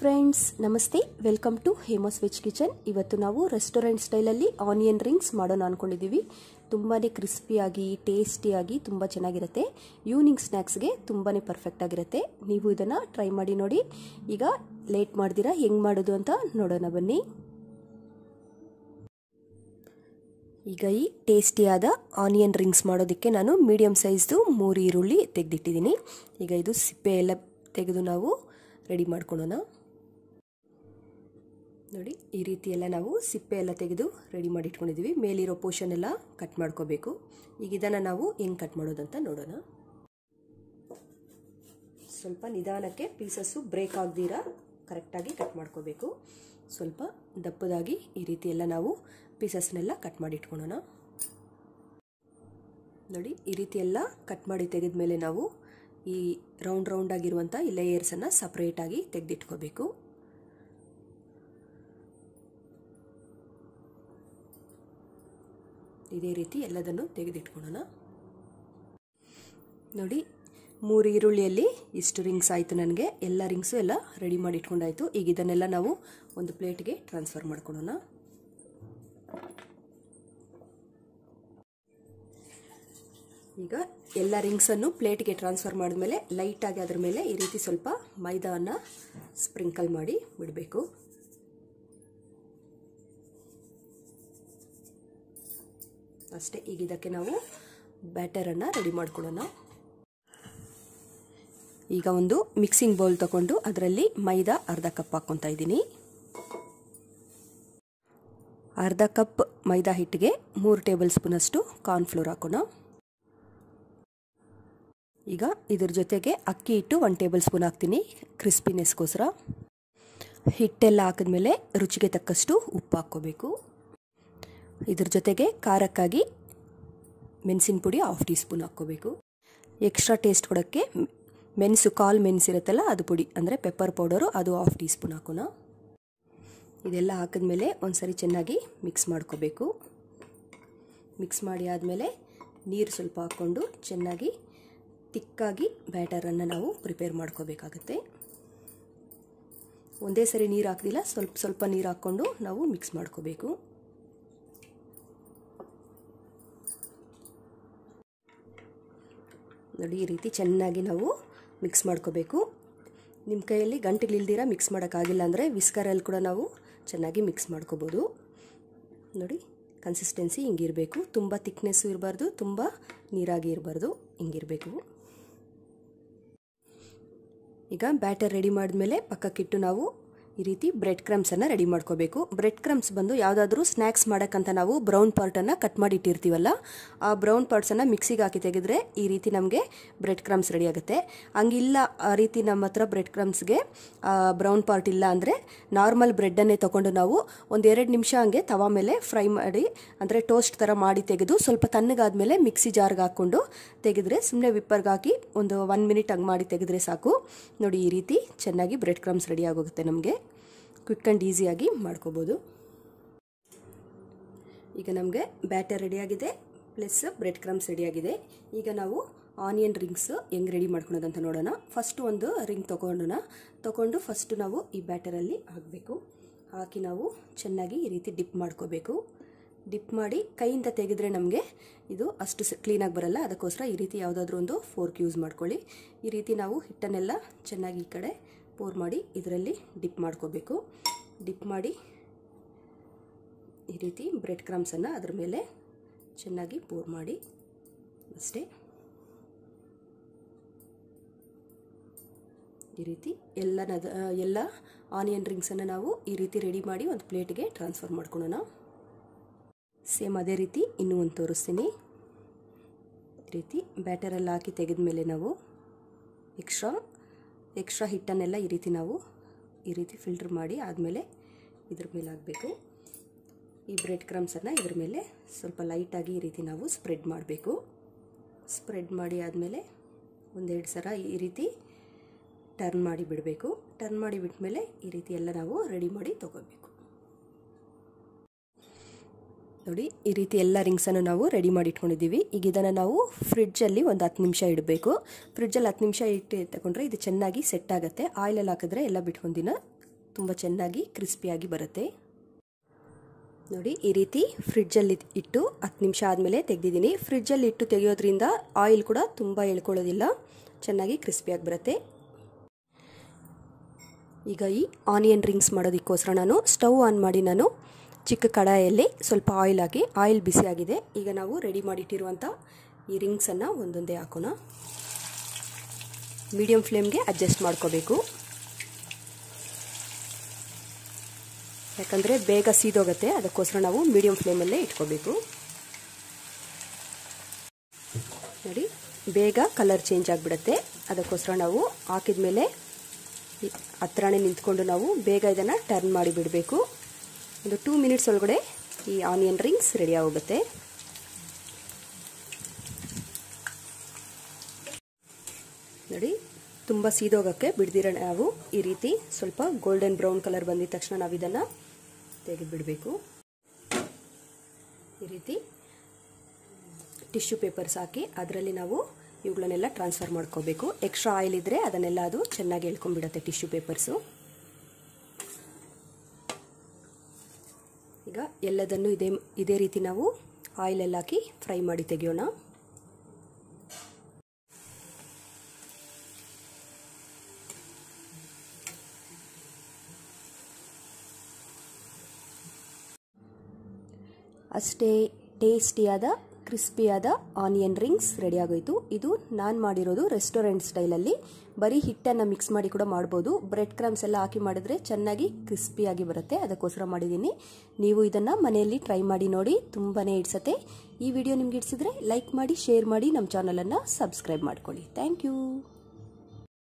friends ನಮಸ್ತೆ welcome to Hema's veg kitchen ಇವತ್ತು ನಾವು ರೆಸ್ಟೋರೆಂಟ್ ಸ್ಟೈಲಲ್ಲಿ ಆನಿಯನ್ ರಿಂಗ್ಸ್ ಮಾಡೋಣ ಅಂದ್ಕೊಂಡಿದ್ದೀವಿ ತುಂಬಾ ಕ್ರಿಸ್ಪಿಯಾಗಿ ಟೇಸ್ಟಿಯಾಗಿ ತುಂಬ ಚೆನ್ನಾಗಿರುತ್ತೆ ಈವ್ನಿಂಗ್ ಸ್ನ್ಯಾಕ್ಸ್ಗೆ ತುಂಬಾ ಪರ್ಫೆಕ್ಟ್ ಆಗಿರುತ್ತೆ ನೀವು ಇದನ್ನು ಟ್ರೈ ಮಾಡಿ ನೋಡಿ ಈಗ ಲೇಟ್ ಮಾಡ್ದಿರಾ ಹೆಂಗೆ ಮಾಡೋದು ಅಂತ ನೋಡೋಣ ಬನ್ನಿ ಈಗ ಈ ಟೇಸ್ಟಿಯಾದ ಆನಿಯನ್ ರಿಂಗ್ಸ್ ಮಾಡೋದಕ್ಕೆ ನಾನು ಮೀಡಿಯಮ್ ಸೈಜ್ದು ಮೂರು ಈರುಳ್ಳಿ ತೆಗೆದಿಟ್ಟಿದ್ದೀನಿ ಈಗ ಇದು ಸಿಪ್ಪೆ ಎಲ್ಲ ತೆಗೆದು ನಾವು ರೆಡಿ ಮಾಡ್ಕೊಳ್ಳೋಣ ನೋಡಿ ಈ ರೀತಿ ಎಲ್ಲ ನಾವು ಸಿಪ್ಪೆ ಎಲ್ಲ ತೆಗೆದು ರೆಡಿ ಮಾಡಿ ಇಟ್ಕೊಂಡಿದ್ದೀವಿ ಮೇಲಿರೋ ಪೋರ್ಷನ್ ಎಲ್ಲ ಕಟ್ ಮಾಡ್ಕೋಬೇಕು ಈಗ ಇದನ್ನು ನಾವು ಹೆಂಗೆ ಕಟ್ ಮಾಡೋದಂತ ನೋಡೋಣ ಸ್ವಲ್ಪ ನಿಧಾನಕ್ಕೆ ಪೀಸಸ್ಸು ಬ್ರೇಕ್ ಆಗದಿರ ಕರೆಕ್ಟಾಗಿ ಕಟ್ ಮಾಡ್ಕೋಬೇಕು ಸ್ವಲ್ಪ ದಪ್ಪದಾಗಿ ಈ ರೀತಿ ಎಲ್ಲ ನಾವು ಪೀಸಸ್ನೆಲ್ಲ ಕಟ್ ಮಾಡಿ ಇಟ್ಕೊಳ್ಳೋಣ ನೋಡಿ ಈ ರೀತಿ ಎಲ್ಲ ಕಟ್ ಮಾಡಿ ತೆಗೆದ ಮೇಲೆ ನಾವು ಈ ರೌಂಡ್ ರೌಂಡ್ ಆಗಿರುವಂಥ ಈ ಲೇಯರ್ಸನ್ನು ಸಪ್ರೇಟಾಗಿ ತೆಗೆದಿಟ್ಕೋಬೇಕು ಇದೇ ರೀತಿ ಎಲ್ಲದನ್ನು ತೆಗೆದಿಟ್ಕೊಳ್ಳೋಣ ನೋಡಿ ಮೂರು ಈರುಳ್ಳಿಯಲ್ಲಿ ಇಷ್ಟು ರಿಂಗ್ಸ್ ಆಯಿತು ನನಗೆ ಎಲ್ಲ ರಿಂಗ್ಸು ಎಲ್ಲ ರೆಡಿ ಮಾಡಿ ಇಟ್ಕೊಂಡಾಯಿತು ಈಗ ಇದನ್ನೆಲ್ಲ ನಾವು ಒಂದು ಪ್ಲೇಟ್ಗೆ ಟ್ರಾನ್ಸ್ಫರ್ ಮಾಡ್ಕೊಳ್ಳೋಣ ಈಗ ಎಲ್ಲ ರಿಂಗ್ಸನ್ನು ಪ್ಲೇಟ್ಗೆ ಟ್ರಾನ್ಸ್ಫರ್ ಮಾಡಿದ್ಮೇಲೆ ಲೈಟಾಗಿ ಅದ್ರ ಮೇಲೆ ಈ ರೀತಿ ಸ್ವಲ್ಪ ಮೈದಾನ ಸ್ಪ್ರಿಂಕಲ್ ಮಾಡಿ ಬಿಡಬೇಕು ಅಷ್ಟೇ ಈಗ ಇದಕ್ಕೆ ನಾವು ಬ್ಯಾಟರನ್ನು ರೆಡಿ ಮಾಡ್ಕೊಳ್ಳೋಣ ಈಗ ಒಂದು ಮಿಕ್ಸಿಂಗ್ ಬೌಲ್ ತಗೊಂಡು ಅದರಲ್ಲಿ ಮೈದಾ ಅರ್ಧ ಕಪ್ ಹಾಕ್ಕೊತಾ ಇದ್ದೀನಿ ಅರ್ಧ ಕಪ್ ಮೈದಾ ಹಿಟ್ಟಿಗೆ ಮೂರು ಟೇಬಲ್ ಸ್ಪೂನಷ್ಟು ಕಾರ್ನ್ಫ್ಲೋರ್ ಹಾಕೋಣ ಈಗ ಇದ್ರ ಜೊತೆಗೆ ಅಕ್ಕಿ ಹಿಟ್ಟು ಒನ್ ಟೇಬಲ್ ಸ್ಪೂನ್ ಹಾಕ್ತೀನಿ ಕ್ರಿಸ್ಪಿನೆಸ್ಗೋಸ್ಕರ ಹಿಟ್ಟೆಲ್ಲ ಹಾಕಿದ್ಮೇಲೆ ರುಚಿಗೆ ತಕ್ಕಷ್ಟು ಉಪ್ಪು ಹಾಕ್ಕೋಬೇಕು ಇದ್ರ ಜೊತೆಗೆ ಖಾರಕ್ಕಾಗಿ ಮೆಣಸಿನ ಪುಡಿ ಹಾಫ್ ಟೀ ಸ್ಪೂನ್ ಹಾಕ್ಕೋಬೇಕು ಎಕ್ಸ್ಟ್ರಾ ಟೇಸ್ಟ್ ಕೊಡೋಕ್ಕೆ ಮೆಣಸು ಕಾಲು ಮೆಣಸಿರುತ್ತಲ್ಲ ಅದು ಪುಡಿ ಅಂದರೆ ಪೆಪ್ಪರ್ ಪೌಡರು ಅದು ಹಾಫ್ ಟೀ ಸ್ಪೂನ್ ಹಾಕೋಣ ಇದೆಲ್ಲ ಹಾಕಿದ್ಮೇಲೆ ಒಂದು ಸರಿ ಚೆನ್ನಾಗಿ ಮಿಕ್ಸ್ ಮಾಡ್ಕೋಬೇಕು ಮಿಕ್ಸ್ ಮಾಡಿ ಆದಮೇಲೆ ನೀರು ಸ್ವಲ್ಪ ಹಾಕ್ಕೊಂಡು ಚೆನ್ನಾಗಿ ತಿಕ್ಕಾಗಿ ಬ್ಯಾಟರನ್ನು ನಾವು ಪ್ರಿಪೇರ್ ಮಾಡ್ಕೋಬೇಕಾಗತ್ತೆ ಒಂದೇ ಸರಿ ನೀರು ಹಾಕ್ದಿಲ್ಲ ಸ್ವಲ್ಪ ಸ್ವಲ್ಪ ನೀರು ಹಾಕ್ಕೊಂಡು ನಾವು ಮಿಕ್ಸ್ ಮಾಡ್ಕೋಬೇಕು ನೋಡಿ ಈ ರೀತಿ ಚೆನ್ನಾಗಿ ನಾವು ಮಿಕ್ಸ್ ಮಾಡ್ಕೋಬೇಕು ನಿಮ್ಮ ಕೈಯಲ್ಲಿ ಗಂಟೆಗಳಿಲ್ದಿರ ಮಿಕ್ಸ್ ಮಾಡೋಕ್ಕಾಗಿಲ್ಲ ಅಂದರೆ ವಿಸ್ಕರಲ್ಲಿ ಕೂಡ ನಾವು ಚೆನ್ನಾಗಿ ಮಿಕ್ಸ್ ಮಾಡ್ಕೋಬೋದು ನೋಡಿ ಕನ್ಸಿಸ್ಟೆನ್ಸಿ ಹಿಂಗಿರಬೇಕು ತುಂಬ ತಿಕ್ನೆಸ್ಸು ಇರಬಾರ್ದು ತುಂಬ ನೀರಾಗಿ ಇರಬಾರ್ದು ಹಿಂಗಿರಬೇಕು ಈಗ ಬ್ಯಾಟರ್ ರೆಡಿ ಮಾಡಿದ್ಮೇಲೆ ಪಕ್ಕಕ್ಕಿಟ್ಟು ನಾವು ಈ ರೀತಿ ಬ್ರೆಡ್ ಕ್ರಮ್ಸನ್ನು ರೆಡಿ ಮಾಡ್ಕೋಬೇಕು ಬ್ರೆಡ್ ಕ್ರಮ್ಸ್ ಬಂದು ಯಾವುದಾದ್ರೂ ಸ್ನ್ಯಾಕ್ಸ್ ಮಾಡೋಕ್ಕಂತ ನಾವು ಬ್ರೌನ್ ಪಾರ್ಟನ್ನು ಕಟ್ ಮಾಡಿ ಇಟ್ಟಿರ್ತೀವಲ್ಲ ಆ ಬ್ರೌನ್ ಪಾರ್ಟ್ಸನ್ನು ಮಿಕ್ಸಿಗೆ ಹಾಕಿ ತೆಗೆದ್ರೆ ಈ ರೀತಿ ನಮಗೆ ಬ್ರೆಡ್ ಕ್ರಮ್ಸ್ ರೆಡಿ ಆಗುತ್ತೆ ಹಂಗಿಲ್ಲ ಆ ರೀತಿ ನಮ್ಮ ಹತ್ರ ಬ್ರೆಡ್ ಕ್ರಮ್ಸ್ಗೆ ಬ್ರೌನ್ ಪಾರ್ಟ್ ಇಲ್ಲ ಅಂದರೆ ನಾರ್ಮಲ್ ಬ್ರೆಡ್ಡನ್ನೇ ತೊಗೊಂಡು ನಾವು ಒಂದು ಎರಡು ನಿಮಿಷ ಹಂಗೆ ತವಾ ಮೇಲೆ ಫ್ರೈ ಮಾಡಿ ಅಂದರೆ ಟೋಸ್ಟ್ ಥರ ಮಾಡಿ ತೆಗೆದು ಸ್ವಲ್ಪ ತಣ್ಣಗಾದ್ಮೇಲೆ ಮಿಕ್ಸಿ ಜಾರ್ಗೆ ಹಾಕ್ಕೊಂಡು ತೆಗೆದ್ರೆ ಸುಮ್ಮನೆ ವಿಪ್ಪರ್ಗೆ ಹಾಕಿ ಒಂದು ಒನ್ ಮಿನಿಟ್ ಹಂಗೆ ಮಾಡಿ ತೆಗೆದ್ರೆ ಸಾಕು ನೋಡಿ ಈ ರೀತಿ ಚೆನ್ನಾಗಿ ಬ್ರೆಡ್ ಕ್ರಮ್ಸ್ ರೆಡಿ ಆಗೋಗುತ್ತೆ ನಮಗೆ ಕ್ವಿಕ್ ಆ್ಯಂಡ್ ಈಸಿಯಾಗಿ ಮಾಡ್ಕೋಬೋದು ಈಗ ನಮಗೆ ಬ್ಯಾಟರ್ ರೆಡಿಯಾಗಿದೆ ಪ್ಲಸ್ ಬ್ರೆಡ್ ಕ್ರಮ್ಸ್ ರೆಡಿಯಾಗಿದೆ ಈಗ ನಾವು ಆನಿಯನ್ ರಿಂಗ್ಸ್ ಹೆಂಗೆ ರೆಡಿ ಮಾಡ್ಕೊಳೋದಂತ ನೋಡೋಣ ಫಸ್ಟು ಒಂದು ರಿಂಗ್ ತೊಗೊಂಡೋಣ ತೊಗೊಂಡು ಫಸ್ಟು ನಾವು ಈ ಬ್ಯಾಟರಲ್ಲಿ ಹಾಕಬೇಕು ಹಾಕಿ ನಾವು ಚೆನ್ನಾಗಿ ಈ ರೀತಿ ಡಿಪ್ ಮಾಡ್ಕೋಬೇಕು ಡಿಪ್ ಮಾಡಿ ಕೈಯಿಂದ ತೆಗೆದ್ರೆ ನಮಗೆ ಇದು ಅಷ್ಟು ಕ್ಲೀನಾಗಿ ಬರಲ್ಲ ಅದಕ್ಕೋಸ್ಕರ ಈ ರೀತಿ ಯಾವುದಾದ್ರೂ ಒಂದು ಫೋರ್ಕ್ ಯೂಸ್ ಮಾಡ್ಕೊಳ್ಳಿ ಈ ರೀತಿ ನಾವು ಹಿಟ್ಟನ್ನೆಲ್ಲ ಚೆನ್ನಾಗಿ ಈ ಕಡೆ ಪೋರ್ ಮಾಡಿ ಇದರಲ್ಲಿ ಡಿಪ್ ಮಾಡ್ಕೋಬೇಕು ಡಿಪ್ ಮಾಡಿ ಈ ರೀತಿ ಬ್ರೆಡ್ ಕ್ರಮ್ಸನ್ನು ಅದ್ರ ಮೇಲೆ ಚೆನ್ನಾಗಿ ಪೋರ್ ಮಾಡಿ ಅಷ್ಟೇ ಈ ರೀತಿ ಎಲ್ಲನದ ಎಲ್ಲ ಆನಿಯನ್ ರಿಂಗ್ಸನ್ನು ನಾವು ಈ ರೀತಿ ರೆಡಿ ಮಾಡಿ ಒಂದು ಪ್ಲೇಟ್ಗೆ ಟ್ರಾನ್ಸ್ಫರ್ ಮಾಡ್ಕೊಳ್ಳೋಣ ಸೇಮ್ ಅದೇ ರೀತಿ ಇನ್ನೂ ಒಂದು ತೋರಿಸ್ತೀನಿ ಈ ರೀತಿ ಬ್ಯಾಟರೆಲ್ಲ ಹಾಕಿ ತೆಗೆದ ಮೇಲೆ ನಾವು ಎಕ್ಸ್ಟ್ರಾ ಎಕ್ಸ್ಟ್ರಾ ಹಿಟ್ಟನ್ನೆಲ್ಲ ಈ ರೀತಿ ನಾವು ಈ ರೀತಿ ಫಿಲ್ಟ್ರ್ ಮಾಡಿ ಆದಮೇಲೆ ಇದ್ರ ಮೇಲೆ ಹಾಕಬೇಕು ಈ ಬ್ರೆಡ್ ಕ್ರಮ್ಸನ್ನು ಇದ್ರ ಮೇಲೆ ಸ್ವಲ್ಪ ಲೈಟಾಗಿ ಈ ರೀತಿ ನಾವು ಸ್ಪ್ರೆಡ್ ಮಾಡಬೇಕು ಸ್ಪ್ರೆಡ್ ಮಾಡಿ ಆದಮೇಲೆ ಒಂದೆರಡು ಸಲ ಈ ರೀತಿ ಟರ್ನ್ ಮಾಡಿ ಬಿಡಬೇಕು ಟರ್ನ್ ಮಾಡಿ ಬಿಟ್ಮೇಲೆ ಈ ರೀತಿ ಎಲ್ಲ ನಾವು ರೆಡಿ ಮಾಡಿ ತೊಗೋಬೇಕು ನೋಡಿ ಈ ರೀತಿ ಎಲ್ಲ ರಿಂಗ್ಸನ್ನು ನಾವು ರೆಡಿ ಮಾಡಿ ಇಟ್ಕೊಂಡಿದ್ದೀವಿ ಈಗ ಇದನ್ನು ನಾವು ಫ್ರಿಡ್ಜಲ್ಲಿ ಒಂದು ಹತ್ತು ನಿಮಿಷ ಇಡಬೇಕು ಫ್ರಿಡ್ಜಲ್ಲಿ ಹತ್ತು ನಿಮಿಷ ಇಟ್ಟು ತಗೊಂಡ್ರೆ ಇದು ಚೆನ್ನಾಗಿ ಸೆಟ್ ಆಗುತ್ತೆ ಆಯಿಲಲ್ಲಿ ಹಾಕಿದ್ರೆ ಎಲ್ಲ ಬಿಟ್ಕೊಂದಿನ ತುಂಬ ಚೆನ್ನಾಗಿ ಕ್ರಿಸ್ಪಿಯಾಗಿ ಬರುತ್ತೆ ನೋಡಿ ಈ ರೀತಿ ಫ್ರಿಡ್ಜಲ್ಲಿ ಇಟ್ಟು ಹತ್ತು ನಿಮಿಷ ಆದಮೇಲೆ ತೆಗೆದಿದ್ದೀನಿ ಫ್ರಿಡ್ಜಲ್ಲಿ ಇಟ್ಟು ತೆಗೆಯೋದ್ರಿಂದ ಆಯಿಲ್ ಕೂಡ ತುಂಬ ಎಳ್ಕೊಳ್ಳೋದಿಲ್ಲ ಚೆನ್ನಾಗಿ ಕ್ರಿಸ್ಪಿಯಾಗಿ ಬರುತ್ತೆ ಈಗ ಈ ಆನಿಯನ್ ರಿಂಗ್ಸ್ ಮಾಡೋದಕ್ಕೋಸ್ಕರ ನಾನು ಸ್ಟವ್ ಆನ್ ಮಾಡಿ ನಾನು ಚಿಕ್ಕ ಕಡಾಯಲ್ಲಿ ಸ್ವಲ್ಪ ಆಯಿಲ್ ಹಾಕಿ ಆಯಿಲ್ ಬಿಸಿಯಾಗಿದೆ ಈಗ ನಾವು ರೆಡಿ ಮಾಡಿಟ್ಟಿರುವಂಥ ಈ ರಿಂಗ್ಸನ್ನು ಒಂದೊಂದೇ ಹಾಕೋಣ ಮೀಡಿಯಮ್ ಫ್ಲೇಮ್ಗೆ ಅಡ್ಜಸ್ಟ್ ಮಾಡ್ಕೋಬೇಕು ಯಾಕಂದರೆ ಬೇಗ ಸೀದೋಗುತ್ತೆ ಅದಕ್ಕೋಸ್ಕರ ನಾವು ಮೀಡಿಯಮ್ ಫ್ಲೇಮಲ್ಲೇ ಇಟ್ಕೋಬೇಕು ನೋಡಿ ಬೇಗ ಕಲರ್ ಚೇಂಜ್ ಆಗಿಬಿಡುತ್ತೆ ಅದಕ್ಕೋಸ್ಕರ ನಾವು ಹಾಕಿದ ಮೇಲೆ ಹತ್ರನೇ ನಿಂತ್ಕೊಂಡು ನಾವು ಬೇಗ ಇದನ್ನು ಟರ್ನ್ ಮಾಡಿ ಬಿಡಬೇಕು ಒಂದು ಟೂ ಮಿನಿಟ್ಸ್ ಒಳಗಡೆ ಈ ಆನಿಯನ್ ರಿಂಗ್ಸ್ ರೆಡಿ ಆಗೋಗುತ್ತೆ ನೋಡಿ ತುಂಬ ಸೀದೋಗೋಕ್ಕೆ ಬಿಡ್ದಿರ ನಾವು ಈ ರೀತಿ ಸ್ವಲ್ಪ ಗೋಲ್ಡನ್ ಬ್ರೌನ್ ಕಲರ್ ಬಂದಿದ ತಕ್ಷಣ ನಾವು ಇದನ್ನು ತೆಗೆದುಬಿಡಬೇಕು ಈ ರೀತಿ ಟಿಶ್ಯೂ ಪೇಪರ್ಸ್ ಹಾಕಿ ಅದರಲ್ಲಿ ನಾವು ಇವುಗಳನ್ನೆಲ್ಲ ಟ್ರಾನ್ಸ್ಫರ್ ಮಾಡ್ಕೋಬೇಕು ಎಕ್ಸ್ಟ್ರಾ ಆಯಿಲ್ ಇದ್ದರೆ ಅದನ್ನೆಲ್ಲ ಅದು ಚೆನ್ನಾಗಿ ಎಳ್ಕೊಂಡ್ಬಿಡುತ್ತೆ ಟಿಶ್ಯೂ ಪೇಪರ್ಸು ಈಗ ಎಲ್ಲದನ್ನು ಇದೇ ಇದೇ ರೀತಿ ನಾವು ಆಯಿಲೆಲ್ಲ ಹಾಕಿ ಫ್ರೈ ಮಾಡಿ ತೆಗೆಯೋಣ ಅಷ್ಟೇ ಟೇಸ್ಟಿಯಾದ ಕ್ರಿಸ್ಪಿಯಾದ ಆನಿಯನ್ ರಿಂಗ್ಸ್ ರೆಡಿ ಆಗೋಯ್ತು ಇದು ನಾನು ಮಾಡಿರೋದು ರೆಸ್ಟೋರೆಂಟ್ ಸ್ಟೈಲಲ್ಲಿ ಬರೀ ಹಿಟ್ಟನ್ನು ಮಿಕ್ಸ್ ಮಾಡಿ ಕೂಡ ಮಾಡ್ಬೋದು ಬ್ರೆಡ್ ಕ್ರಮ್ಸ್ ಎಲ್ಲ ಹಾಕಿ ಮಾಡಿದ್ರೆ ಚೆನ್ನಾಗಿ ಕ್ರಿಸ್ಪಿಯಾಗಿ ಬರುತ್ತೆ ಅದಕ್ಕೋಸ್ಕರ ಮಾಡಿದ್ದೀನಿ ನೀವು ಇದನ್ನು ಮನೆಯಲ್ಲಿ ಟ್ರೈ ಮಾಡಿ ನೋಡಿ ತುಂಬಾ ಇಡ್ಸತ್ತೆ ಈ ವಿಡಿಯೋ ನಿಮ್ಗೆ ಇಡ್ಸಿದ್ರೆ ಲೈಕ್ ಮಾಡಿ ಶೇರ್ ಮಾಡಿ ನಮ್ಮ ಚಾನಲನ್ನು ಸಬ್ಸ್ಕ್ರೈಬ್ ಮಾಡ್ಕೊಳ್ಳಿ ಥ್ಯಾಂಕ್ ಯು